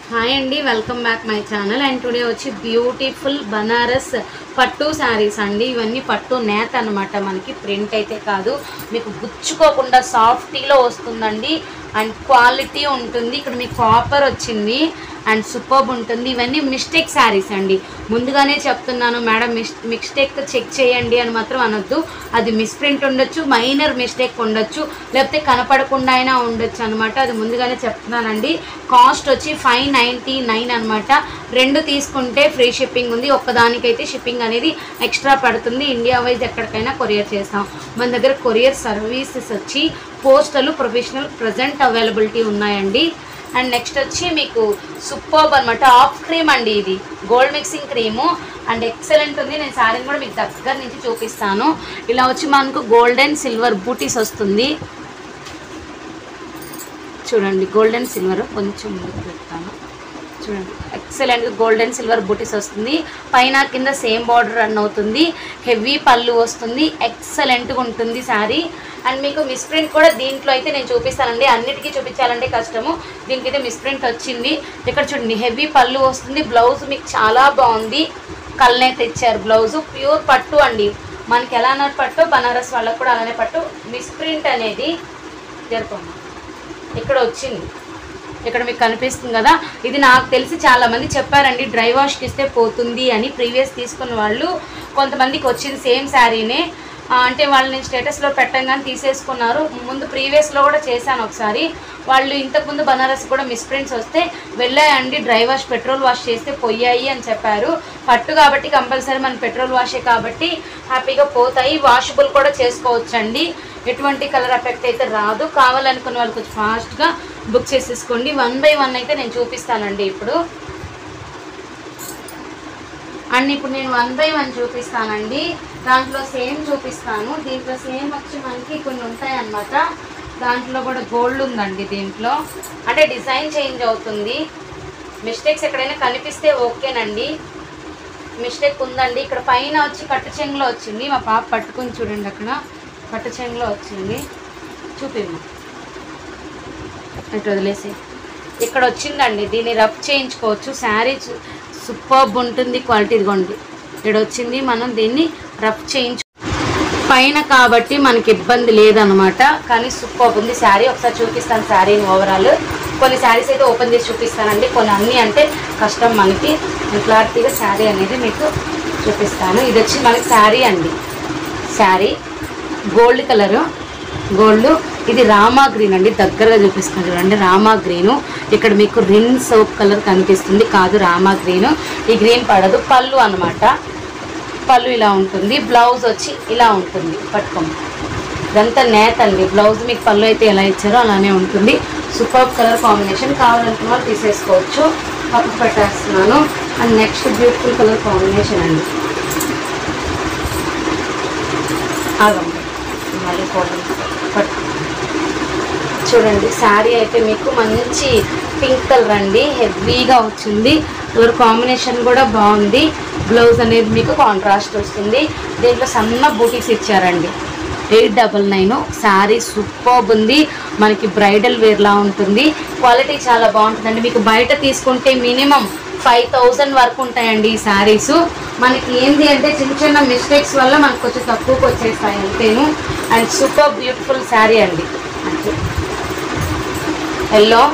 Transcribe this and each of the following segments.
hi అండి welcome back my channel and today వచ్చి beautiful Banaras పట్టు శారీస్ అండి ఇవన్నీ పట్టు నేత అనమాట మనకి ప్రింట్ అయితే కాదు మీకు గుచ్చుకోకుండా సాఫ్టీలో వస్తుందండి అండ్ క్వాలిటీ ఉంటుంది ఇక్కడ మీకు కాపర్ వచ్చింది అండ్ సూపర్బ్ ఉంటుంది ఇవన్నీ మిస్టేక్ శారీస్ అండి ముందుగానే చెప్తున్నాను మేడం మిస్ మిస్టేక్ చెక్ చేయండి అని మాత్రం అనొద్దు అది మిస్ప్రింట్ ఉండొచ్చు మైనర్ మిస్టేక్ ఉండొచ్చు లేకపోతే కనపడకుండా అయినా ఉండొచ్చు అనమాట అది ముందుగానే చెప్తున్నానండి కాస్ట్ వచ్చి ఫైవ్ నైంటీ నైన్ అనమాట రెండు తీసుకుంటే ఫ్రీ షిప్పింగ్ ఉంది ఒక్కదానికైతే షిప్పింగ్ అనేది ఎక్స్ట్రా పడుతుంది ఇండియా వైజ్ ఎక్కడికైనా కొరియర్ చేస్తాం మన దగ్గర కొరియర్ సర్వీసెస్ వచ్చి పోస్టలు ప్రొఫెషనల్ ప్రజెంట్ అవైలబిలిటీ ఉన్నాయండి అండ్ నెక్స్ట్ వచ్చి మీకు సూపర్బ్ అనమాట ఆఫ్ క్రీమ్ అండి ఇది gold mixing cream and excellent ఉంది నేను శారీని కూడా మీకు దగ్గర నుంచి చూపిస్తాను ఇలా వచ్చి మనకు గోల్డ్ అండ్ సిల్వర్ బూటీస్ వస్తుంది చూడండి గోల్డ్ అండ్ సిల్వర్ కొంచెం ముందుకు పెడతాను చూడండి excellent gold and silver butis వస్తుంది పైన కింద సేమ్ బార్డర్ రన్ అవుతుంది హెవీ పళ్ళు వస్తుంది ఎక్సలెంట్గా ఉంటుంది శారీ అండ్ మీకు మిస్ప్రింట్ కూడా దీంట్లో అయితే నేను చూపిస్తానండి అన్నిటికీ చూపించాలంటే కష్టము దీనికైతే మిస్ప్రింట్ వచ్చింది ఇక్కడ చూడండి హెవీ పళ్ళు వస్తుంది బ్లౌజ్ మీకు చాలా బాగుంది కల్నే తెచ్చారు బ్లౌజ్ ప్యూర్ పట్టు అండి మనకి ఎలా అన్నారు పట్టు బనారస్ వాళ్ళకు కూడా అలానే పట్టు మిస్ప్రింట్ అనేది జరపమ్మా ఇక్కడ వచ్చింది ఇక్కడ మీకు కనిపిస్తుంది కదా ఇది నాకు తెలిసి చాలా మంది చెప్పారండి డ్రై వాష్కి ఇస్తే పోతుంది అని ప్రీవియస్ తీసుకున్న వాళ్ళు కొంతమందికి వచ్చింది సేమ్ శారీనే ఆ, అంటే వాళ్ళు నేను స్టేటస్లో పెట్టంగానే తీసేసుకున్నారు ముందు ప్రీవియస్లో కూడా చేశాను ఒకసారి వాళ్ళు ఇంతకుముందు బనారస్ కూడా మిస్ప్రింట్స్ వస్తే వెళ్ళాయండి డ్రై వాష్ పెట్రోల్ వాష్ చేస్తే పోయాయి అని చెప్పారు పట్టు కాబట్టి కంపల్సరీ మన పెట్రోల్ వాషే కాబట్టి హ్యాపీగా పోతాయి వాషబుల్ కూడా చేసుకోవచ్చండి ఎటువంటి కలర్ ఎఫెక్ట్ అయితే రాదు కావాలనుకున్న వాళ్ళు కొంచెం ఫాస్ట్గా బుక్ చేసేసుకోండి వన్ బై వన్ అయితే నేను చూపిస్తానండి ఇప్పుడు అండ్ ఇప్పుడు నేను వన్ బై వన్ చూపిస్తానండి దాంట్లో సేమ్ చూపిస్తాను దీంట్లో సేమ్ వచ్చి మనకి కొన్ని ఉంటాయి అన్నమాట దాంట్లో కూడా గోల్డ్ ఉందండి దీంట్లో అంటే డిజైన్ చేంజ్ అవుతుంది మిస్టేక్స్ ఎక్కడైనా కనిపిస్తే ఓకేనండి మిస్టేక్ ఉందండి ఇక్కడ పైన వచ్చి కట్టు చెంగులో వచ్చింది మా పాప పట్టుకొని చూడండి అక్కడ కట్టు చెంగులో వచ్చింది చూపిమ్మా ఇటు వదిలేసి ఇక్కడ వచ్చిందండి దీన్ని రఫ్ చేయించుకోవచ్చు శారీ సూపర్బ్ ఉంటుంది క్వాలిటీ ఇదిగోండి ఇక్కడ వచ్చింది మనం దీన్ని రఫ్ చేయించు పైన కాబట్టి మనకి ఇబ్బంది లేదనమాట కానీ సూపర్ ఉంది శారీ ఒకసారి చూపిస్తాను శారీని ఓవరాల్ కొన్ని శారీస్ అయితే ఓపెన్ చేసి చూపిస్తానండి కొన్ని అన్నీ అంటే కష్టం మనకి నేను క్లారిటీగా శారీ అనేది మీకు చూపిస్తాను ఇది వచ్చి మనకి శారీ అండి శారీ గోల్డ్ కలరు గోల్డ్ ఇది రామా గ్రీన్ అండి దగ్గరగా చూపిస్తాను చూడండి రామా గ్రీను ఇక్కడ మీకు రిన్ సోప్ కలర్ కనిపిస్తుంది కాదు రామా గ్రీను ఈ గ్రీన్ పడదు పళ్ళు అన్నమాట పళ్ళు ఇలా ఉంటుంది బ్లౌజ్ వచ్చి ఇలా ఉంటుంది పట్టుకోండి ఇదంతా నేత అండి బ్లౌజ్ మీకు పళ్ళు అయితే ఎలా ఇచ్చారో అలానే ఉంటుంది సూపర్ కలర్ కాంబినేషన్ కావాలనుకున్న వాళ్ళు తీసేసుకోవచ్చు పక్కకు పెట్టేస్తున్నాను and next beautiful colour combination అండి ఆగండి మళ్ళీ ఫోటో పట్టు చూడండి శారీ అయితే మీకు మంచి పింక్ కలర్ అండి హెవీగా వచ్చింది కలర్ కాంబినేషన్ కూడా బాగుంది బ్లౌజ్ అనేది మీకు కాంట్రాస్ట్ వస్తుంది దీంట్లో సన్న బూటీస్ ఇచ్చారండి eight double nine sari superb ఉంది మనకి బ్రైడల్ వేర్లా ఉంటుంది క్వాలిటీ చాలా బాగుంటుందండి మీకు బయట తీసుకుంటే మినిమం ఫైవ్ థౌజండ్ వరకు ఉంటాయండి ఈ శారీస్ మనకి ఏంటి అంటే చిన్న చిన్న మిస్టేక్స్ వల్ల మనకు కొంచెం తక్కువకి వచ్చేస్తాయి అంతేను అండ్ సూపర్ బ్యూటిఫుల్ శారీ అండి అంతే ఎల్లో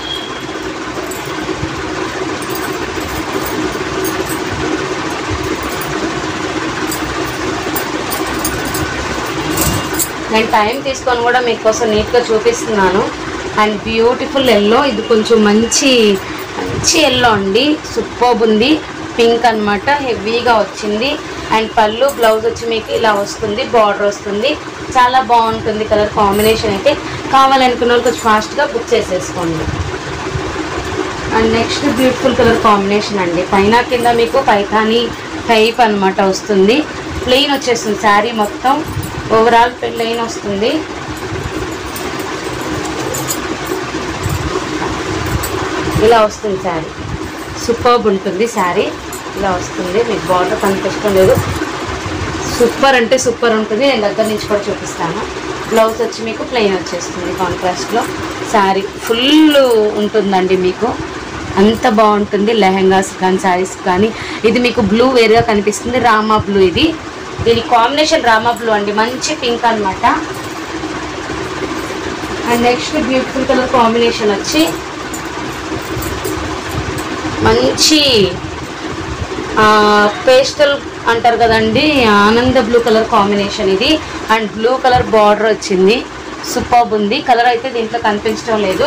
నేను టైం తీసుకొని కూడా మీకోసం నీట్గా చూపిస్తున్నాను అండ్ బ్యూటిఫుల్ ఎల్లో ఇది కొంచెం మంచి మంచి ఎల్లో అండి సూపర్బ్ ఉంది పింక్ అన్నమాట హెవీగా వచ్చింది అండ్ పళ్ళు బ్లౌజ్ వచ్చి మీకు ఇలా వస్తుంది బార్డర్ వస్తుంది చాలా బాగుంటుంది కలర్ కాంబినేషన్ అయితే కావాలనుకున్న వాళ్ళు కొంచెం ఫాస్ట్గా బుక్ చేసేసుకోండి and next beautiful colour combination అండి పైన కింద మీకు పైతాని టైప్ అన్నమాట వస్తుంది ప్లెయిన్ వచ్చేస్తుంది శారీ మొత్తం ఓవరాల్ ప్లెయిన్ వస్తుంది ఇలా వస్తుంది శారీ సూపర్బ్ ఉంటుంది శారీ ఇలా వస్తుంది మీకు బార్డర్ కనిపిస్తుంది లేదు సూపర్ అంటే సూపర్ ఉంటుంది నేను దగ్గర నుంచి కూడా చూపిస్తాను బ్లౌజ్ వచ్చి మీకు ప్లెయిన్ వచ్చేస్తుంది కాంట్రాస్ట్లో శారీ ఫుల్ ఉంటుందండి మీకు అంత బాగుంటుంది లెహెంగాస్ కానీ శారీస్ కానీ ఇది మీకు బ్లూ వేరుగా కనిపిస్తుంది రామా బ్లూ ఇది దీని కాంబినేషన్ రామా బ్లూ అండి మంచి పింక్ అన్నమాట and next beautiful colour combination వచ్చి మంచి పేస్టల్ అంటారు కదండి ఆనంద బ్లూ కలర్ కాంబినేషన్ ఇది అండ్ బ్లూ కలర్ బార్డర్ వచ్చింది సూపర్బ్ ఉంది కలర్ అయితే దీంట్లో కనిపించడం లేదు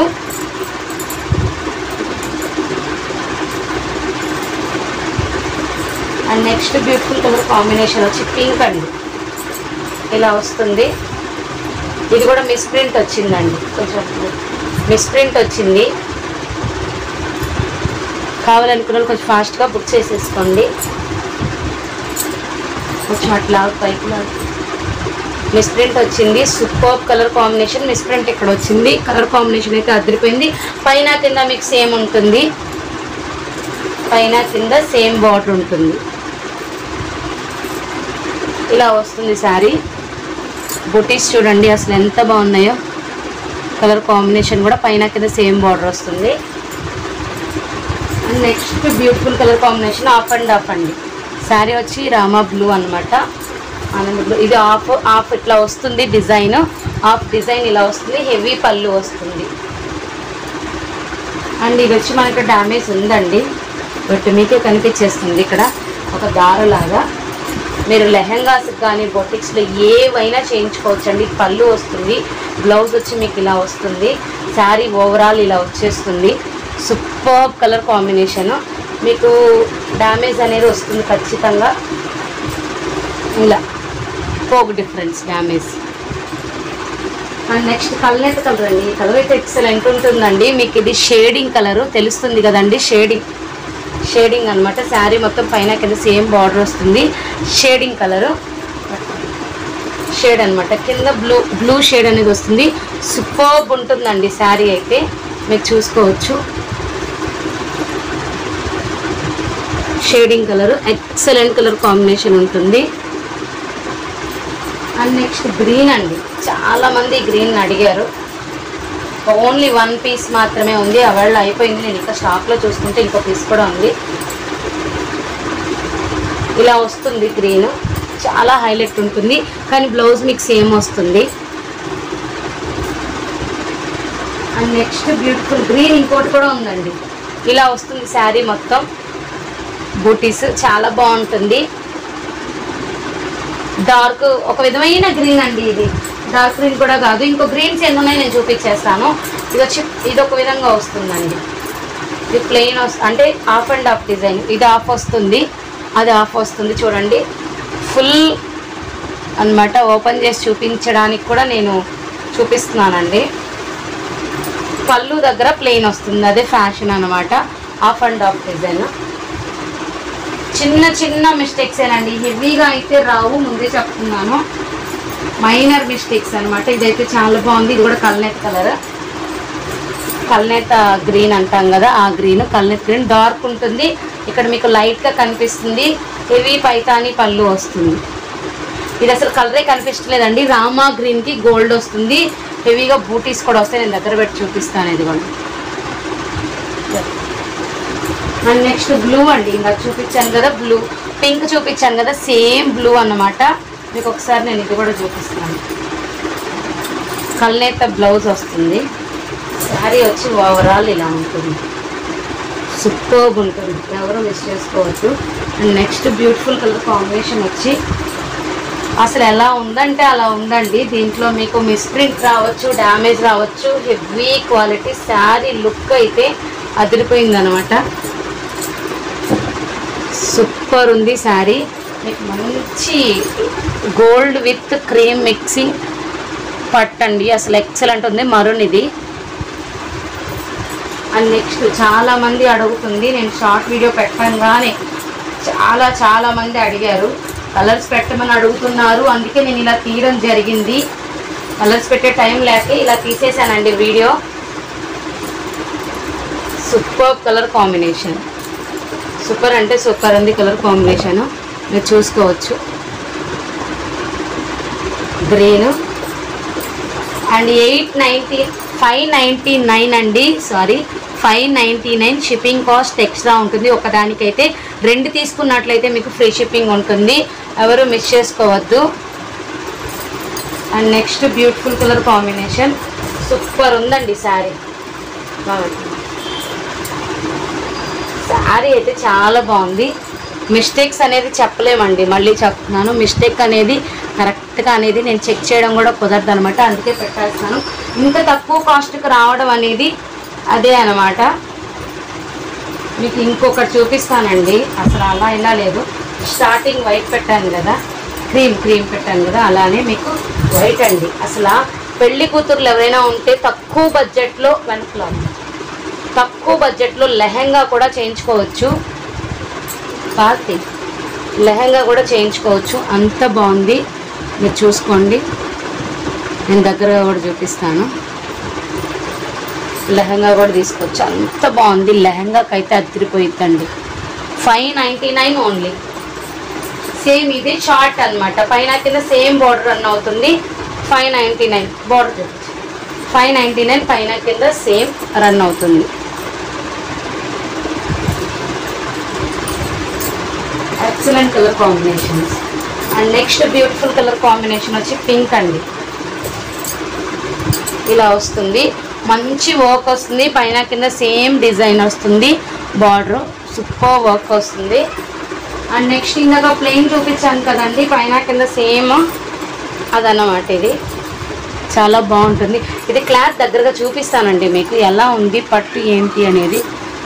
and next beautiful colour combination వచ్చి పింక్ అండి ఇలా వస్తుంది ఇది కూడా మిస్ ప్రింట్ వచ్చిందండి కొంచెం మిస్ ప్రింట్ వచ్చింది కావాలనుకున్న వాళ్ళు కొంచెం ఫాస్ట్గా బుక్ చేసేసుకోండి కొంచెం అట్లా పైకి మిస్ ప్రింట్ వచ్చింది super colour combination misprint ఇక్కడ వచ్చింది కలర్ కాంబినేషన్ అయితే అదిరిపోయింది పైన కింద మీకు సేమ్ ఉంటుంది పైన కింద సేమ్ బార్డర్ ఉంటుంది ఇలా వస్తుంది శారీ బుటీస్ చూడండి అసలు ఎంత బాగున్నాయో కలర్ కాంబినేషన్ కూడా పైన కింద సేమ్ బార్డర్ వస్తుంది and next beautiful colour combination off and off అండి శారీ వచ్చి రామా బ్లూ అనమాట ఆనంద బ్లూ ఇది ఆఫ్ ఆఫ్ ఇట్లా వస్తుంది డిజైన్ ఆఫ్ డిజైన్ ఇలా వస్తుంది హెవీ పళ్ళు వస్తుంది అండ్ ఇది వచ్చి మనకి డ్యామేజ్ ఉందండి బట్ మీకే కనిపించేస్తుంది ఇక్కడ ఒక దారలాగా మీరు లెహెంగాస్ కానీ బొటిక్స్లో ఏవైనా చేయించుకోవచ్చు అండి పళ్ళు వస్తుంది బ్లౌజ్ వచ్చి మీకు ఇలా వస్తుంది శారీ ఓవరాల్ ఇలా వచ్చేస్తుంది సూపర్ కలర్ కాంబినేషన్ మీకు డ్యామేజ్ అనేది వస్తుంది ఖచ్చితంగా ఇలా పోగు difference damage and next colour colour అండి ఈ కలర్ అయితే ఎక్సలెంట్ ఉంటుందండి మీకు ఇది షేడింగ్ కలర్ తెలుస్తుంది కదండి షేడింగ్ షేడింగ్ అన్నమాట శారీ మొత్తం పైన కింద సేమ్ బార్డర్ వస్తుంది షేడింగ్ కలరు షేడ్ అన్నమాట కింద బ్లూ బ్లూ షేడ్ అనేది వస్తుంది సూపర్బ్ ఉంటుందండి శారీ అయితే మీరు చూసుకోవచ్చు shading colour excellent colour combination ఉంటుంది అండ్ నెక్స్ట్ గ్రీన్ అండి చాలా మంది గ్రీన్ అడిగారు ఓన్లీ వన్ పీస్ మాత్రమే ఉంది అవళ్ళ అయిపోయింది నేను ఇంకా స్టాక్లో చూసుకుంటే ఇంకో పీస్ కూడా ఉంది ఇలా వస్తుంది గ్రీన్ చాలా హైలైట్ ఉంటుంది కానీ బ్లౌజ్ మీకు సేమ్ వస్తుంది అండ్ నెక్స్ట్ బ్యూటిఫుల్ గ్రీన్ ఇంకోటి కూడా ఉందండి ఇలా వస్తుంది శారీ మొత్తం బూటీస్ చాలా బాగుంటుంది డార్క్ ఒక విధమైన గ్రీన్ అండి ఇది డార్క్ గ్రీన్ కూడా కాదు ఇంకో గ్రీన్స్ ఎన్ని ఉన్నాయి నేను చూపించేస్తాను ఇది వచ్చి ఇది ఒక విధంగా వస్తుందండి ఇది ప్లెయిన్ వస్తుంది అంటే ఆఫ్ అండ్ ఆఫ్ డిజైన్ ఇది ఆఫ్ వస్తుంది అది ఆఫ్ వస్తుంది చూడండి ఫుల్ అన్నమాట ఓపెన్ చేసి చూపించడానికి కూడా నేను చూపిస్తున్నానండి పళ్ళు దగ్గర ప్లెయిన్ వస్తుంది అదే ఫ్యాషన్ అనమాట ఆఫ్ అండ్ ఆఫ్ డిజైన్ చిన్న చిన్న మిస్టేక్స్ ఏనండి హెవీగా అయితే రావు ముందే చెప్తున్నాను మైనర్ మిస్టేక్స్ అనమాట ఇదైతే చాలా బాగుంది ఇది కూడా కల్నేత కలర్ కల్నేత గ్రీన్ అంటాం కదా ఆ గ్రీన్ కల్నేత గ్రీన్ డార్క్ ఉంటుంది ఇక్కడ మీకు లైట్గా కనిపిస్తుంది హెవీ పైతాని పళ్ళు వస్తుంది ఇది అసలు కలరే కనిపించలేదండి రామా గ్రీన్కి గోల్డ్ వస్తుంది హెవీగా బూటీస్ కూడా వస్తాయి నేను దగ్గర పెట్టి చూపిస్తాను ఇది కూడా అండ్ నెక్స్ట్ బ్లూ అండి ఇంకా చూపించాను కదా బ్లూ పింక్ చూపించాను కదా సేమ్ బ్లూ అన్నమాట మీకు ఒకసారి నేను ఇది కూడా చూపిస్తాను కల్నేత బ్లౌజ్ వస్తుంది శారీ వచ్చి ఓవరాల్ ఇలా ఉంటుంది సూపర్బ్ ఉంటుంది ఎవరు మిస్ చేసుకోవచ్చు and next beautiful colour combination వచ్చి అసలు ఎలా ఉందంటే అలా ఉందండి దీంట్లో మీకు మిస్ప్రింట్ రావచ్చు డ్యామేజ్ రావచ్చు హెవీ క్వాలిటీ శారీ లుక్ అయితే అదిరిపోయింది అనమాట సూపర్ ఉంది శారీ మీకు మంచి గోల్డ్ విత్ క్రీమ్ మిక్సింగ్ పట్టండి అసలు ఎక్సలెంట్ ఉంది మరూన్ ఇది అండ్ నెక్స్ట్ చాలా మంది అడుగుతుంది నేను షార్ట్ వీడియో పెట్టంగానే చాలా చాలా మంది అడిగారు కలర్స్ పెట్టమని అడుగుతున్నారు అందుకే నేను ఇలా తీయడం జరిగింది కలర్స్ పెట్టే టైం లేక ఇలా తీసేసానండి video super colour combination super అంటే సూపర్ ఉంది కలర్ కాంబినేషన్ మీరు చూసుకోవచ్చు green and eight ninety five ninety nine అండి sorry five ninety nine shipping cost extra ఉంటుంది ఒకదానికైతే రెండు తీసుకున్నట్లయితే మీకు ఫ్రీ షిప్పింగ్ ఉంటుంది ఎవరు మిస్ చేసుకోవద్దు and next beautiful colour combination super ఉందండి శారీ శారీ అయితే చాలా బాగుంది మిస్టేక్స్ అనేది చెప్పలేమండి మళ్ళీ చెప్తున్నాను మిస్టేక్ అనేది కరెక్ట్గా అనేది నేను చెక్ చేయడం కూడా కుదరదు అనమాట అందుకే పెట్టేస్తాను ఇంత తక్కువ కాస్ట్కి రావడం అనేది అదే అనమాట మీకు ఇంకొకటి చూపిస్తానండి అసలు అలా ఇలా లేదు స్టార్టింగ్ వైట్ పెట్టాను కదా క్రీమ్ క్రీమ్ పెట్టాను కదా అలానే మీకు వైట్ అండి అసలు పెళ్లి కూతుర్లు ఎవరైనా ఉంటే తక్కువ బడ్జెట్లో వెనకలో తక్కువ బడ్జెట్లో లెహెంగా కూడా చేయించుకోవచ్చు బాగా లెహెంగా కూడా చేయించుకోవచ్చు అంత బాగుంది మీరు చూసుకోండి నేను దగ్గరగా కూడా చూపిస్తాను లెహంగా కూడా తీసుకోవచ్చు అంత బాగుంది లెహంగాకి అయితే అదిరిపోయిద్దండి five ninety nine only same ఇది షార్ట్ అన్నమాట పైన కింద సేమ్ బార్డర్ రన్ అవుతుంది ఫైవ్ నైంటీ నైన్ బార్డర్ చూపించు ఫైవ్ నైంటీ నైన్ పైన కింద సేమ్ రన్ అవుతుంది excellent colour combinations and next beautiful colour combination వచ్చి పింక్ అండి ఇలా వస్తుంది మంచి వర్క్ వస్తుంది పైన కింద సేమ్ డిజైన్ వస్తుంది బార్డర్ సూపర్ వర్క్ వస్తుంది అండ్ నెక్స్ట్ ఇందాక ప్లెయిన్ చూపించాను కదండి పైన కింద సేమ్ అదన్నమాట ఇది చాలా బాగుంటుంది ఇది క్లాత్ దగ్గరగా చూపిస్తానండి మీకు ఎలా ఉంది పట్టు ఏంటి అనేది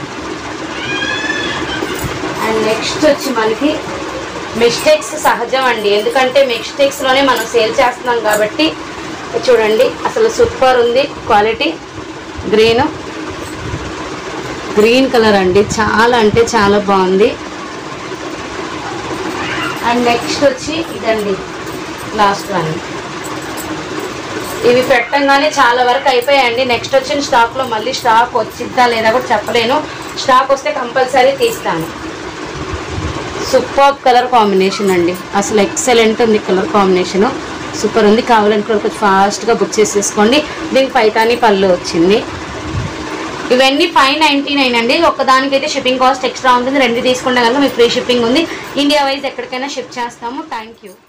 అండ్ నెక్స్ట్ వచ్చి మనకి మిస్టేక్స్ సహజం అండి ఎందుకంటే మిస్టేక్స్లోనే మనం సేల్ చేస్తున్నాం కాబట్టి చూడండి అసలు సూపర్ ఉంది క్వాలిటీ గ్రీన్ గ్రీన్ కలర్ అండి చాలా అంటే చాలా బాగుంది అండ్ నెక్స్ట్ వచ్చి ఇదండి లాస్ట్ వన్ ఇవి పెట్టంగానే చాలా వరకు అయిపోయాయండి నెక్స్ట్ వచ్చిన స్టాక్లో మళ్ళీ స్టాక్ వచ్చిద్దా లేదా కూడా చెప్పలేను స్టాక్ వస్తే కంపల్సరీ తీస్తాను సూపర్ కలర్ కాంబినేషన్ అండి అసలు ఎక్సలెంట్ ఉంది కలర్ కాంబినేషన్ సూపర్ ఉంది కావాలనుకున్న కొంచెం ఫాస్ట్గా బుక్ చేసేసుకోండి దీనికి పైతాని పళ్ళు వచ్చింది ఇవన్నీ ఫైవ్ నైంటీ నైన్ అండి ఒకదానికైతే షిప్పింగ్ కాస్ట్ ఎక్స్ట్రా ఉంటుంది రెండు తీసుకుంటే కనుక మీకు ఫ్రీ షిప్పింగ్ ఉంది ఇండియా వైజ్ ఎక్కడికైనా షిప్ చేస్తాము థ్యాంక్ యూ